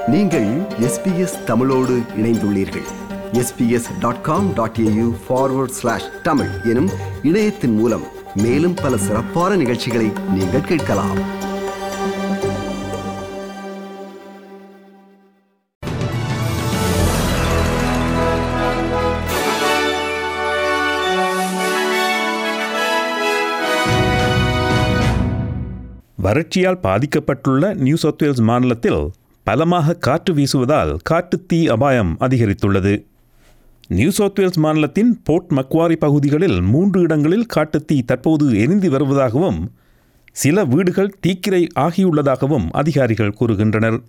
நீங்கள் எஸ்பிஎஸ் தமிழோடு இணைந்துள்ளீர்கள் SBS dot com dot AU forward slash Tamil எனும் இணையத்தின் மூலம் மேலும் பல சிறப்பான நிகழ்ச்சிகளை நீங்கள் கேட்கலாம் வறட்சியால் பாதிக்கப்பட்டுள்ள நியூ சவுத் வேல்ஸ் மாநிலத்தில் பலமாக காற்று வீசுவதால் காட்டுத்தீ அபாயம் அதிகரித்துள்ளது நியூ சவுத் வேல்ஸ் மாநிலத்தின் போர்ட் மக்வாரி பகுதிகளில் மூன்று இடங்களில் காட்டுத்தீ தற்போது எரிந்து வருவதாகவும் சில வீடுகள் தீக்கிரை ஆகியுள்ளதாகவும் அதிகாரிகள் கூறுகின்றனர்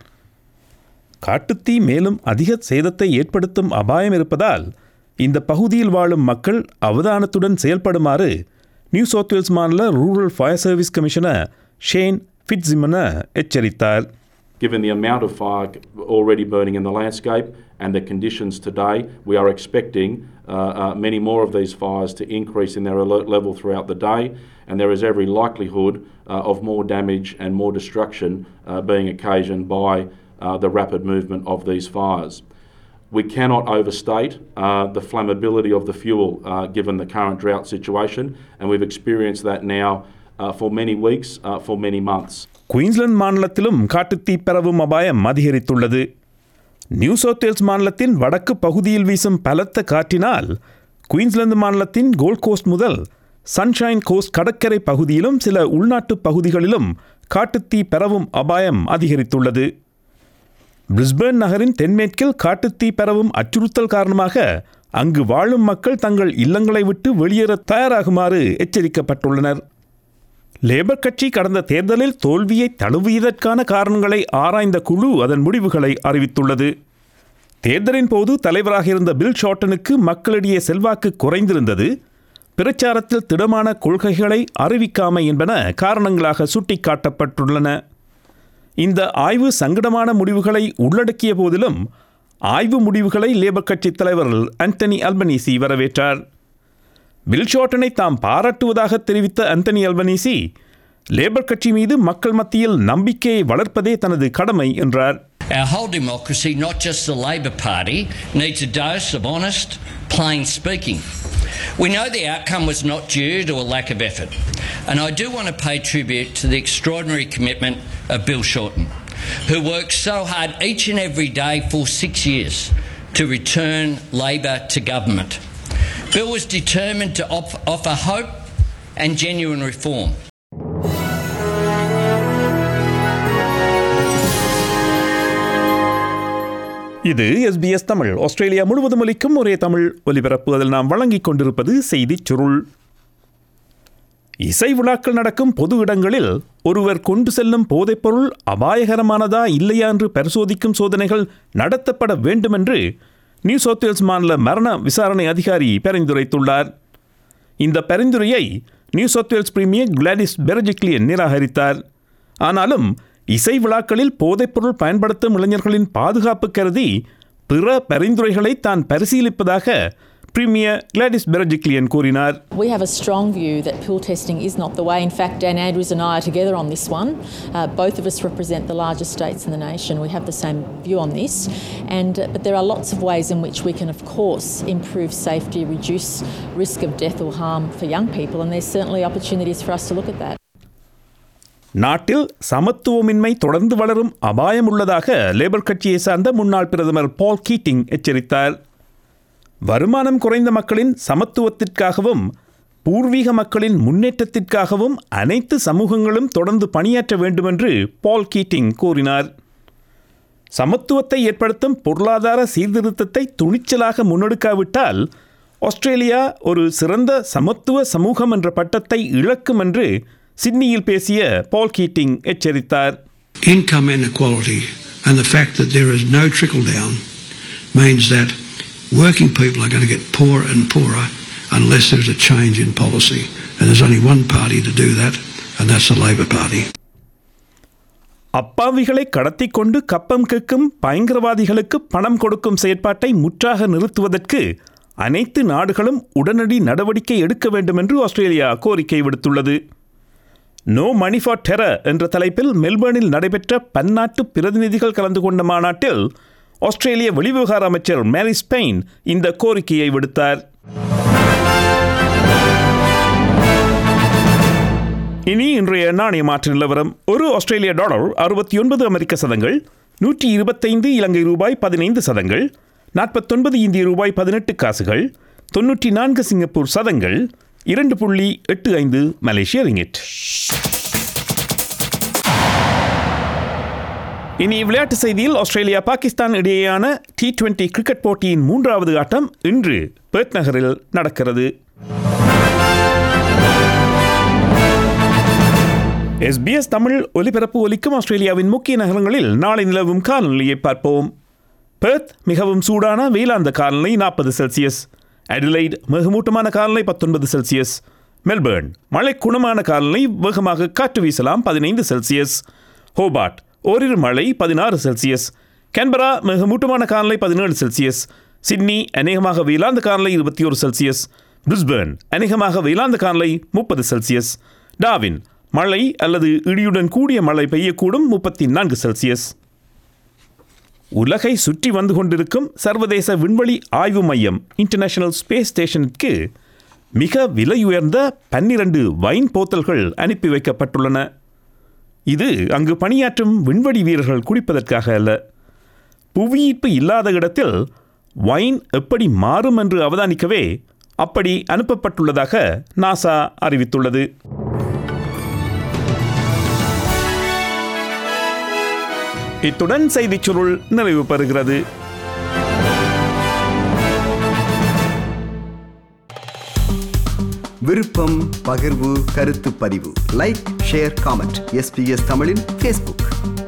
காட்டுத்தீ மேலும் அதிக சேதத்தை ஏற்படுத்தும் அபாயம் இருப்பதால் இந்த பகுதியில் வாழும் மக்கள் அவதானத்துடன் செயல்படுமாறு நியூ சவுத் வேல்ஸ் மாநில rural fire service commissioner Shane Fitzsimmons எச்சரித்தார் Given the amount of fire already burning in the landscape and the conditions today, we are expecting uh, uh, many more of these fires to increase in their alert level throughout the day, and there is every likelihood uh, of more damage and more destruction uh, being occasioned by uh, the rapid movement of these fires. We cannot overstate uh, the flammability of the fuel uh, given the current drought situation, and we've experienced that now uh, for many weeks, uh, for many months. Queensland மாநிலத்திலும் காட்டுத்தீ பரவும் அபாயம் அதிகரித்துள்ளது New South Wales மாநிலத்தின் வடக்கு பகுதியில் வீசும் பலத்த காற்றினால் குயின்ஸ்லாந்து மாநிலத்தின் கோல்ட் கோஸ்ட் முதல் சன்ஷைன் கோஸ்ட் கடற்கரை பகுதியிலும் சில உள்நாட்டு பகுதிகளிலும் காட்டுத்தீ பரவும் அபாயம் அதிகரித்துள்ளது பிரிஸ்பேர்ன் நகரின் தென்மேற்கில் காட்டுத்தீ பரவும் அச்சுறுத்தல் காரணமாக அங்கு வாழும் மக்கள் தங்கள் இல்லங்களை விட்டு வெளியேற தயாராகுமாறு எச்சரிக்கப்பட்டுள்ளனர் லேபர் கட்சி கடந்த தேர்தலில் தோல்வியை தழுவியதற்கான காரணங்களை ஆராய்ந்த குழு அதன் முடிவுகளை அறிவித்துள்ளது தேர்தலின் போது தலைவராக இருந்த பில் ஷார்ட்டனுக்கு மக்களிடையே செல்வாக்கு குறைந்திருந்தது பிரச்சாரத்தில் திடமான கொள்கைகளை அறிவிக்காமை என்பன காரணங்களாக சுட்டிக்காட்டப்பட்டுள்ளன இந்த ஆய்வு சங்கடமான முடிவுகளை உள்ளடக்கிய போதிலும் ஆய்வு முடிவுகளை லேபர் கட்சி தலைவர் அந்தனி அல்பனீசி வரவேற்றார் பில் ஷார்ட்டனை தாம் பாராட்டுவதாக தெரிவித்த அந்தனி அல்பனீசி லேபர் கட்சி மீது மக்கள் மத்தியில் நம்பிக்கையை வளர்ப்பதே தனது கடமை என்றார் Our whole democracy, not just the Labor Party, needs a dose of honest, plain speaking. We know the outcome was not due to a lack of effort, and I do want to pay tribute to the extraordinary commitment of Bill Shorten, who worked so hard each and every day for six years to return Labor to government. Bill was determined to off- offer hope and genuine reform. இது SBS Tamil Australia முழுவதும் ஒலிக்கும் ஒரே தமிழ் ஒலிபரப்பு அதில் நாம் வழங்கிக் கொண்டிருப்பது செய்திச் சுருள் இசை விழாக்கள் நடக்கும் பொது இடங்களில் ஒருவர் கொண்டு செல்லும் போதைப்பொருள் அபாயகரமானதா இல்லையா என்று பரிசோதிக்கும் சோதனைகள் நடத்தப்பட வேண்டும் என்று நியூ சவுத் வேல்ஸ் மாநில மரண விசாரணை அதிகாரி பரிந்துரைத்துள்ளார் இந்த பரிந்துரையை New South Wales premier Gladys Berejiklian நிராகரித்தார் ஆனாலும் இசை விழாக்களில் போதைப்பொருள் பயன்படுத்தும் இளைஞர்களின் பாதுகாப்பு கருதி பிற பரிந்துரைகளை தான் பரிசீலிப்பதாக பிரீமியர் கிளாடிஸ் பெரஜிக்லியன் கூறினார் We have a strong view that pill testing is not the way. In fact, Dan Andrews and I are together on this one. Uh, both of us represent the largest states in the nation. We have the same view on this. And, uh, but there are lots of ways in which we can, of course, improve safety, reduce risk of death or harm for young people. And there's certainly opportunities for us to look at that. நாட்டில் சமத்துவமின்மை தொடர்ந்து வளரும் அபாயம் உள்ளதாக labour கட்சியை சார்ந்த முன்னாள் பிரதமர் பால் கீட்டிங் எச்சரித்தார் வருமானம் குறைந்த மக்களின் சமத்துவத்திற்காகவும் பூர்வீக மக்களின் முன்னேற்றத்திற்காகவும் அனைத்து சமூகங்களும் தொடர்ந்து பணியாற்ற வேண்டுமென்று பால் கீட்டிங் கூறினார் சமத்துவத்தை ஏற்படுத்தும் பொருளாதார சீர்திருத்தத்தை துணிச்சலாக முன்னெடுக்காவிட்டால் ஆஸ்திரேலியா ஒரு சிறந்த சமத்துவ சமூகம் என்ற பட்டத்தை இழக்கும் என்று சிட்னியில் பேசிய பால் கீட்டிங் எச்சரித்தார் income inequality and the fact that there is no trickle down means that working people are going to get poorer and poorer unless there's a change in policy. And there's only one party to do that, and that's the Labor Party. அப்பாவிகளை கடத்திக் கொண்டு கப்பம் கேட்கும் பயங்கரவாதிகளுக்கு பணம் கொடுக்கும் செயற்பாட்டை முற்றாக நிறுத்துவதற்கு அனைத்து நாடுகளும் உடனடி நடவடிக்கை எடுக்க வேண்டும் என்று ஆஸ்திரேலியா கோரிக்கை விடுத்துள்ளது நோ மணி ஃபார் டெரர் என்ற தலைப்பில் மெல்பர்னில் நடைபெற்ற பன்னாட்டு பிரதிநிதிகள் கலந்து கொண்ட மாநாட்டில் ஆஸ்திரேலிய வெளிவிவகார அமைச்சர் மேரி ஸ்பெயின் இந்த கோரிக்கையை விடுத்தார் இனி இன்றைய நாணய மாற்று நிலவரம் ஒரு ஆஸ்திரேலிய டாலர் அறுபத்தி ஒன்பது அமெரிக்க சதங்கள் நூற்றி இருபத்தைந்து இலங்கை ரூபாய் பதினைந்து சதங்கள் நாற்பத்தொன்பது இந்திய ரூபாய் பதினெட்டு காசுகள் தொன்னூற்றி நான்கு சிங்கப்பூர் சதங்கள் இரண்டு புள்ளி எட்டு ஐந்து மலேசிய ரிங்கிட் இனி விளையாட்டு செய்தியில் ஆஸ்திரேலியா பாகிஸ்தான் இடையேயான டி டுவெண்டி கிரிக்கெட் போட்டியின் மூன்றாவது ஆட்டம் இன்று பெர்த் நகரில் நடக்கிறது எஸ்பிஎஸ் தமிழ் ஒலிபரப்பு ஒலிக்கும் ஆஸ்திரேலியாவின் முக்கிய நகரங்களில் நாளை நிலவும் காலநிலையை பார்ப்போம் பெர்த் மிகவும் சூடான வெயிலாந்த காலநிலை நாற்பது செல்சியஸ் அடிலைட் மிகமூட்டமான காலநிலை பத்தொன்பது செல்சியஸ் மெல்பர்ன் மழை குணமான காலநிலை வேகமாக காற்று வீசலாம் பதினைந்து செல்சியஸ் ஹோபார்ட் ஓரிரு மழை பதினாறு செல்சியஸ் கேன்பரா மிகமூட்டமான காலநிலை பதினேழு செல்சியஸ் சிட்னி அநேகமாக வெயிலாந்த காலநிலை இருபத்தி ஒரு செல்சியஸ் பிரிஸ்பர்ன் அநேகமாக வெயிலாந்த காலநிலை முப்பது செல்சியஸ் டாவின் மழை அல்லது இடியுடன் கூடிய மழை பெய்யக்கூடும் முப்பத்தி நான்கு செல்சியஸ் உலகை சுற்றி வந்து கொண்டிருக்கும் சர்வதேச விண்வெளி ஆய்வு மையம் இன்டர்நேஷனல் ஸ்பேஸ் ஸ்டேஷனுக்கு மிக விலையுயர்ந்த பன்னிரண்டு வைன் போத்தல்கள் அனுப்பி வைக்கப்பட்டுள்ளன இது அங்கு பணியாற்றும் விண்வெளி வீரர்கள் குடிப்பதற்காக அல்ல புவியீர்ப்பு இல்லாத இடத்தில் வைன் எப்படி மாறும் என்று அவதானிக்கவே அப்படி அனுப்பப்பட்டுள்ளதாக நாசா அறிவித்துள்ளது இத்துடன் செய்திச் சுருள் நிறைவு பெறுகிறது விருப்பம் பகிர்வு கருத்து பதிவு லைக் ஷேர் காமெண்ட் எஸ்பிஎஸ் தமிழின் ஃபேஸ்புக்